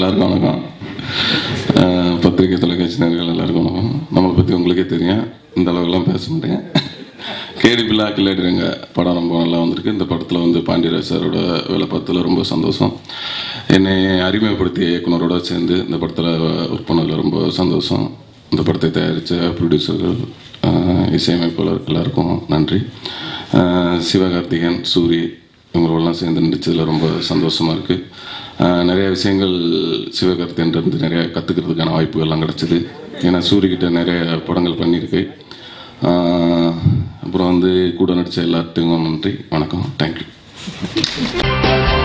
எல்லாருக்கும் வணக்கம் அஹ், பத்திரிகை தொலைக்காட்சி நேர்கள் எல்லாருக்கும் வணக்கம் நம்மளை பற்றி உங்களுக்கே தெரியும் இந்த அளவுக்குலாம் பேச முடியும் கேடி பிள்ளா கில்லாடிங்க படம் ரொம்ப நல்லா வந்திருக்கு இந்த படத்தில் வந்து பாண்டியராஜ் சாரோட வேலை பார்த்ததுல ரொம்ப சந்தோஷம் என்னை அறிமுகப்படுத்திய இயக்குனரோட சேர்ந்து இந்த படத்தில் ஒர்க் பண்ணதில் ரொம்ப சந்தோஷம் இந்த படத்தை தயாரித்த ப்ரொடியூசர்கள் அஹ், இசையமைப்பாளர் எல்லாருக்கும் நன்றி அஹ், சிவகார்த்திகேயன் சூரி இவங்களோடலாம் சேர்ந்து நடிச்சதில் ரொம்ப சந்தோஷமாக இருக்குது நிறைய விஷயங்கள் சிவகார்த்தியன்றது நிறைய கற்றுக்கிறதுக்கான வாய்ப்புகள்லாம் கிடச்சிது ஏன்னா சூரியகிட்ட நிறைய படங்கள் பண்ணியிருக்கு ஆஹ் அப்புறம் வந்து கூட நடித்த எல்லாத்துக்கும் நன்றி வணக்கம் தேங்க்யூ